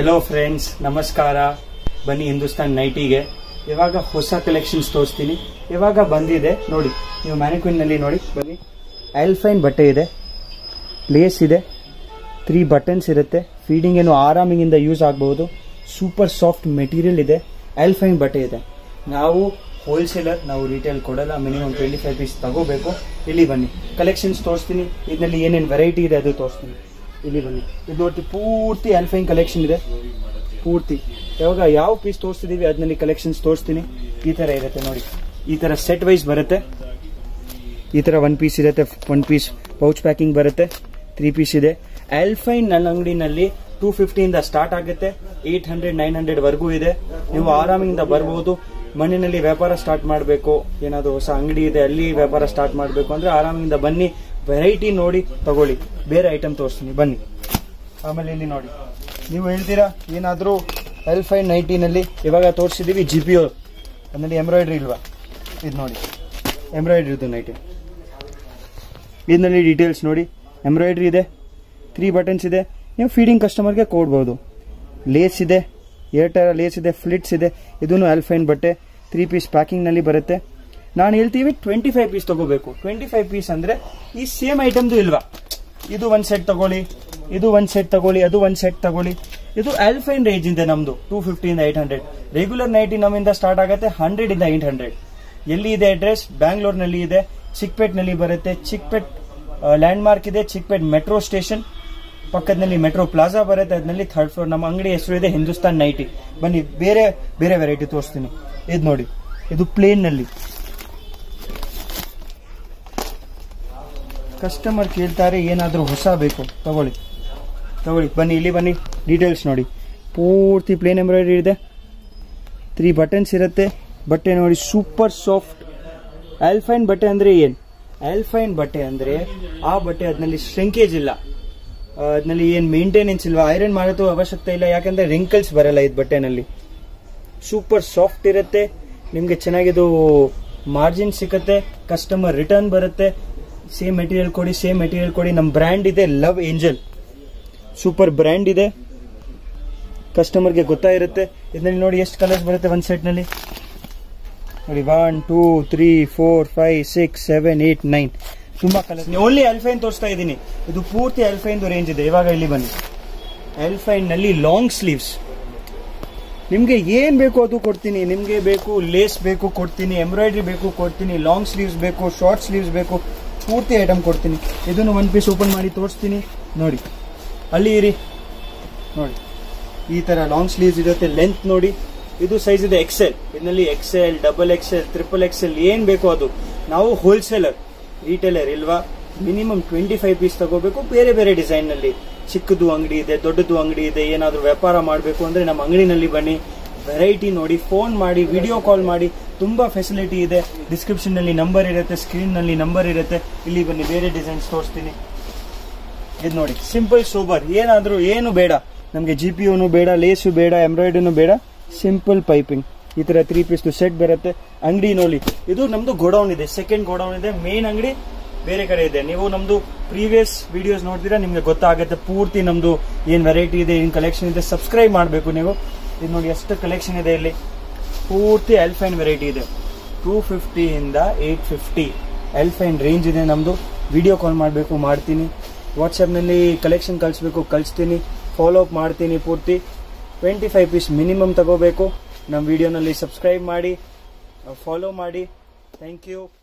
hello friends ನಮಸ್ಕಾರ ಬನ್ನಿ ಹಿಂದೂಸ್ತಾನ್ ನೈಟಿಗೆ ಇವಾಗ ಹೊಸ ಕಲೆಕ್ಷನ್ಸ್ ತೋರಿಸ್ತೀನಿ ಇವಾಗ ಬಂದಿದೆ ನೋಡಿ ನೀವು ಮ್ಯಾನಿಕ್ವಿನ್ ನಲ್ಲಿ ನೋಡಿ ಬನ್ನಿ ಆಲ್ಫೈನ್ ಬಟ್ಟೆ ಇದೆ ಲೇಸ್ ಇದೆ ತ್ರೀ ಬಟನ್ಸ್ ಇರುತ್ತೆ ಫೀಡಿಂಗ್ ಏನು ಆರಾಮಿಂದ ಯೂಸ್ ಆಗಬಹುದು ಸೂಪರ್ ಸಾಫ್ಟ್ ಮೆಟೀರಿಯಲ್ ಇದೆ ಆಲ್ಫೈನ್ ಬಟ್ಟೆ ಇದೆ ನಾವು ಹೋಲ್ಸೇಲರ್ ನಾವು ರಿಟೇಲ್ ಕೊಡಲ್ಲ ಮಿನಿಮಮ್ ಟ್ವೆಂಟಿ ಫೈವ್ ಪೀಸ್ ತಗೋಬೇಕು ಇಲ್ಲಿ ಬನ್ನಿ ಕಲೆಕ್ಷನ್ಸ್ ತೋರಿಸ್ತೀನಿ ಇದರಲ್ಲಿ ಏನೇನು ವೆರೈಟಿ ಇದೆ ಅದು ತೋರಿಸ್ತೀನಿ ಇಲ್ಲಿ ಬನ್ನಿ ಇದು ನೋಡಿ ಪೂರ್ತಿ ಆಲ್ಫೈನ್ ಕಲೆಕ್ಷನ್ ಇದೆ ಪೂರ್ತಿ ಯಾವಾಗ ಯಾವ ಪೀಸ್ ತೋರಿಸ್ತಿದೀವಿ ಅದರಲ್ಲಿ ಕಲೆಕ್ಷನ್ಸ್ ತೋರಿಸ್ತೀನಿ ಈ ತರ ಇರುತ್ತೆ ನೋಡಿ ಈ ತರ ಸೆಟ್ ವೈಸ್ ಬರುತ್ತೆ ಈ ತರ ಒನ್ ಪೀಸ್ ಇರುತ್ತೆ ಒನ್ ಪೀಸ್ ಪೌಚ್ ಪ್ಯಾಕಿಂಗ್ ಬರುತ್ತೆ ತ್ರೀ ಪೀಸ್ ಇದೆ ಆಲ್ಫೈನ್ ನನ್ನ ಅಂಗಡಿನಲ್ಲಿ ಟೂ ಫಿಫ್ಟಿಯಿಂದ ಸ್ಟಾರ್ಟ್ ಆಗುತ್ತೆ ಏಟ್ ಹಂಡ್ರೆಡ್ ನೈನ್ ಹಂಡ್ರೆಡ್ ವರ್ಗೂ ಇದೆ ನೀವು ಆರಾಮಿಂದ ಬರ್ಬೋದು ಮಣ್ಣಿನಲ್ಲಿ ವ್ಯಾಪಾರ ಸ್ಟಾರ್ಟ್ ಮಾಡಬೇಕು ಏನಾದ್ರು ಹೊಸ ಅಂಗಡಿ ಇದೆ ಅಲ್ಲಿ ವ್ಯಾಪಾರ ಸ್ಟಾರ್ಟ್ ಮಾಡಬೇಕು ಅಂದ್ರೆ ಆರಾಮಿಂದ ಬನ್ನಿ ವೆರೈಟಿ ನೋಡಿ ತಗೊಳ್ಳಿ ಬೇರೆ ಐಟಮ್ ತೋರಿಸ್ತೀನಿ ಬನ್ನಿ ಆಮೇಲೆ ಇಲ್ಲಿ ನೋಡಿ ನೀವು ಹೇಳ್ತೀರಾ ಏನಾದರೂ ಎಲ್ ಫೈವ್ ನೈಟಿನಲ್ಲಿ ಇವಾಗ ತೋರಿಸಿದೀವಿ ಜಿ ಪಿ ಓ ಅದರಲ್ಲಿ ಎಂಬ್ರಾಯ್ಡ್ರಿ ಇಲ್ವಾ ಇದು ನೋಡಿ ಎಂಬ್ರಾಯ್ಡ್ರಿದು ನೈಟಿ ಇದರಲ್ಲಿ ಡೀಟೇಲ್ಸ್ ನೋಡಿ ಎಂಬ್ರಾಯ್ಡ್ರಿ ಇದೆ ತ್ರೀ ಬಟನ್ಸ್ ಇದೆ ನೀವು ಫೀಡಿಂಗ್ ಕಸ್ಟಮರ್ಗೆ ಕೊಡ್ಬೋದು ಲೇಸ್ ಇದೆ ಏರ್ಟರ್ ಲೇಸ್ ಇದೆ ಫ್ಲಿಟ್ಸ್ ಇದೆ ಇದೂ ಆಲ್ಫೈನ್ ಬಟ್ಟೆ ತ್ರೀ ಪೀಸ್ ಪ್ಯಾಕಿಂಗ್ನಲ್ಲಿ ಬರುತ್ತೆ ನಾನು ಹೇಳ್ತೀವಿ ಟ್ವೆಂಟಿ ಫೈವ್ ಪೀಸ್ ತಗೋಬೇಕು ಟ್ವೆಂಟಿ ಫೈವ್ ಪೀಸ್ ಅಂದರೆ ಈ ಸೇಮ್ ಐಟಮ್ದು ಇಲ್ವಾ ಇದು ಒಂದು ಸೆಟ್ ತಗೊಳ್ಳಿ ಇದು ಒಂದು ಸೆಟ್ ತಗೊಳ್ಳಿ ಅದು ಒಂದು ಸೆಟ್ ತಗೊಳ್ಳಿ ಇದು ಆಲ್ಫೈನ್ ರೇಂಜ್ ಇದೆ ನಮ್ದು ಟೂ ಫಿಫ್ಟಿಯಿಂದ ಏಟ್ ಹಂಡ್ರೆಡ್ ರೆಗ್ಯುಲರ್ ನೈಟಿ ನಮ್ಮಿಂದ ಸ್ಟಾರ್ಟ್ ಆಗುತ್ತೆ ಹಂಡ್ರೆಡ್ ಇಂದ ಏಟ್ ಹಂಡ್ರೆಡ್ ಎಲ್ಲಿ ಇದೆ ಅಡ್ರೆಸ್ ಬ್ಯಾಂಗ್ಳೂರ್ನಲ್ಲಿ ಇದೆ ಚಿಕ್ಪೇಟ್ನಲ್ಲಿ ಬರುತ್ತೆ ಚಿಕ್ಪೇಟ್ ಲ್ಯಾಂಡ್ ಮಾರ್ಕ್ ಇದೆ ಚಿಕ್ಪೇಟ್ ಮೆಟ್ರೋ ಸ್ಟೇಷನ್ ಪಕ್ಕದಲ್ಲಿ ಮೆಟ್ರೋ ಪ್ಲಾಜಾ ಬರುತ್ತೆ ಅದರಲ್ಲಿ ಥರ್ಡ್ ಫ್ಲೋರ್ ನಮ್ಮ ಅಂಗಡಿ ಹೆಸರು ಇದೆ ಹಿಂದೂಸ್ತಾನ್ ನೈಟಿ ಬನ್ನಿ ಬೇರೆ ಬೇರೆ ವೆರೈಟಿ ತೋರಿಸ್ತೀನಿ ಇದು ನೋಡಿ ಇದು ಪ್ಲೇನ್ ನಲ್ಲಿ ಕಸ್ಟಮರ್ ಕೇಳ್ತಾರೆ ಏನಾದರೂ ಹೊಸ ಬೇಕು ತಗೊಳ್ಳಿ ತಗೊಳ್ಳಿ ಬನ್ನಿ ಇಲ್ಲಿ ಬನ್ನಿ ಡೀಟೇಲ್ಸ್ ನೋಡಿ ಪೂರ್ತಿ ಪ್ಲೇನ್ ಎಂಬ್ರಾಯ್ಡ್ರಿ ಇದೆ ತ್ರೀ ಬಟನ್ಸ್ ಇರುತ್ತೆ ಬಟ್ಟೆ ನೋಡಿ ಸೂಪರ್ ಸಾಫ್ಟ್ ಆಲ್ಫೈನ್ ಬಟ್ಟೆ ಅಂದರೆ ಏನು ಆಲ್ಫೈನ್ ಬಟ್ಟೆ ಅಂದರೆ ಆ ಬಟ್ಟೆ ಅದರಲ್ಲಿ ಶ್ರಿಂಕೇಜ್ ಇಲ್ಲ ಅದರಲ್ಲಿ ಏನು ಮೇಂಟೆನೆನ್ಸ್ ಇಲ್ವಾ ಐರನ್ ಮಾಡೋದು ಅವಶ್ಯಕತೆ ಇಲ್ಲ ಯಾಕಂದ್ರೆ ರಿಂಕಲ್ಸ್ ಬರಲ್ಲ ಇದು ಬಟ್ಟೆನಲ್ಲಿ ಸೂಪರ್ ಸಾಫ್ಟ್ ಇರುತ್ತೆ ನಿಮಗೆ ಚೆನ್ನಾಗಿದು ಮಾರ್ಜಿನ್ ಸಿಕ್ಕತ್ತೆ ಕಸ್ಟಮರ್ ರಿಟರ್ನ್ ಬರುತ್ತೆ ಸೇಮ್ ಮೆಟೀರಿಯಲ್ ಕೊಡಿ ಸೇಮ್ ಮೆಟೀರಿಯಲ್ ಕೊಡಿ ನಮ್ಮ ಬ್ರ್ಯಾಂಡ್ ಇದೆ ಲವ್ ಏಂಜಲ್ ಸೂಪರ್ ಬ್ರ್ಯಾಂಡ್ ಇದೆ ಕಸ್ಟಮರ್ಗೆ ಗೊತ್ತಾಗಿರುತ್ತೆ ಇದರಲ್ಲಿ ನೋಡಿ ಎಷ್ಟು ಕಲರ್ಸ್ ಬರುತ್ತೆ ಒಂದು ಸೆಟ್ನಲ್ಲಿ ನೋಡಿ one two three four five six seven eight nine ತುಂಬಾ ಕಲರ್ಸ್ ಓನ್ಲಿ ಅಲ್ಫೈನ್ ತೋರಿಸ್ತಾ ಇದ್ದೀನಿ ಇದು ಪೂರ್ತಿ ಅಲ್ಫೈನ್ ರೇಂಜ್ ಇದೆ ಇವಾಗ ಇಲ್ಲಿ ಬನ್ನಿ ಅಲ್ಫೈನ್ ನಲ್ಲಿ ಲಾಂಗ್ ಸ್ಲೀವ್ಸ್ ನಿಮ್ಗೆ ಏನ್ ಬೇಕು ಅದು ಕೊಡ್ತೀನಿ ನಿಮ್ಗೆ ಬೇಕು ಲೇಸ್ ಬೇಕು ಕೊಡ್ತೀನಿ ಎಂಬ್ರಾಯ್ಡ್ರಿ ಬೇಕು ಕೊಡ್ತೀನಿ ಲಾಂಗ್ ಸ್ಲೀವ್ಸ್ ಬೇಕು ಶಾರ್ಟ್ ಸ್ಲೀವ್ಸ್ ಬೇಕು ಪೂರ್ತಿ ಐಟಮ್ ಕೊಡ್ತೀನಿ ಇದನ್ನು ಒನ್ ಪೀಸ್ ಓಪನ್ ಮಾಡಿ ತೋರಿಸ್ತೀನಿ ನೋಡಿ ಅಲ್ಲಿ ಇರಿ ನೋಡಿ ಈ ತರ ಲಾಂಗ್ ಸ್ಲೀವ್ಸ್ ಇರುತ್ತೆ ಲೆಂತ್ ನೋಡಿ ಇದು ಸೈಜ್ ಇದೆ ಎಕ್ಸೆಲ್ ಇದರಲ್ಲಿ XL double XL triple XL ಏನ್ ಬೇಕು ಅದು ನಾವು ಹೋಲ್ಸೇಲರ್ ರಿಟೇಲರ್ ಇಲ್ವಾ ಮಿನಿಮಮ್ ಟ್ವೆಂಟಿ ಫೈವ್ ಪೀಸ್ ತಗೋಬೇಕು ಬೇರೆ ಬೇರೆ ಡಿಸೈನ್ ನಲ್ಲಿ ಚಿಕ್ಕದು ಅಂಗಡಿ ಇದೆ ದೊಡ್ಡದು ಅಂಗಡಿ ಇದೆ ಏನಾದರೂ ವ್ಯಾಪಾರ ಮಾಡಬೇಕು ಅಂದ್ರೆ ನಮ್ಮ ಅಂಗಡಿನಲ್ಲಿ ಬನ್ನಿ ವೆರೈಟಿ ನೋಡಿ ಫೋನ್ ಮಾಡಿ ವಿಡಿಯೋ ಕಾಲ್ ಮಾಡಿ ತುಂಬಾ ಫೆಸಿಲಿಟಿ ಇದೆ ಡಿಸ್ಕ್ರಿಪ್ಷನ್ ನಲ್ಲಿ ನಂಬರ್ ಇರುತ್ತೆ ಸ್ಕ್ರೀನ್ ನಲ್ಲಿ ನಂಬರ್ ಇರುತ್ತೆ ಇಲ್ಲಿ ಬನ್ನಿ ಬೇರೆ ಡಿಸೈನ್ಸ್ ತೋರಿಸ್ತೀನಿ ಇದು ನೋಡಿ ಸಿಂಪಲ್ ಸೂಪರ್ ಏನಾದರೂ ಏನು ಬೇಡ ನಮಗೆ ಜಿ ಪಿ ಯುನು ಬೇಡ ಲೇಸು ಬೇಡ ಎಂಬ್ರಾಯ್ಡ್ರಿನೂ ಬೇಡ ಸಿಂಪಲ್ ಪೈಪಿಂಗ್ ಈ ತರ ತ್ರೀ ಪೀಸ್ ಸೆಟ್ ಬರುತ್ತೆ ಅಂಗಡಿ ನೋಡಿ ಇದು ನಮ್ದು ಗೋಡೌನ್ ಇದೆ ಸೆಕೆಂಡ್ ಗೋಡೌನ್ ಇದೆ ಮೇನ್ ಅಂಗಡಿ ಬೇರೆ ಕಡೆ ಇದೆ ನೀವು ನಮ್ದು ಪ್ರೀವಿಯಸ್ ವಿಡಿಯೋಸ್ ನೋಡ್ತೀರಾ ನಿಮ್ಗೆ ಗೊತ್ತಾಗುತ್ತೆ ಪೂರ್ತಿ ನಮ್ದು ಏನ್ ವೆರೈಟಿ ಇದೆ ಏನ್ ಕಲೆಕ್ಷನ್ ಇದೆ ಸಬ್ಸ್ಕ್ರೈಬ್ ಮಾಡಬೇಕು ನೀವು ಇದು ನೋಡಿ ಎಷ್ಟು ಕಲೆಕ್ಷನ್ ಇದೆ ಇಲ್ಲಿ ಪೂರ್ತಿ ಎಲ್ಫೈನ್ ವೆರೈಟಿ ಇದೆ ಟೂ ಫಿಫ್ಟಿಯಿಂದ ಏಟ್ ಫಿಫ್ಟಿ ಎಲ್ಫೈನ್ ರೇಂಜ್ ಇದೆ ನಮ್ದು ವಿಡಿಯೋ ಕಾಲ್ ಮಾಡಬೇಕು ಮಾಡ್ತೀನಿ ವಾಟ್ಸಪ್ನಲ್ಲಿ ಕಲೆಕ್ಷನ್ ಕಳಿಸ್ಬೇಕು ಕಳಿಸ್ತೀನಿ ಫಾಲೋ ಅಪ್ ಮಾಡ್ತೀನಿ ಪೂರ್ತಿ ಟ್ವೆಂಟಿ ಫೈವ್ ಪೀಸ್ ಮಿನಿಮಮ್ ತಗೋಬೇಕು ನಮ್ಮ ವಿಡಿಯೋನಲ್ಲಿ ಸಬ್ಸ್ಕ್ರೈಬ್ ಮಾಡಿ ಫಾಲೋ ಮಾಡಿ ಥ್ಯಾಂಕ್ ಯು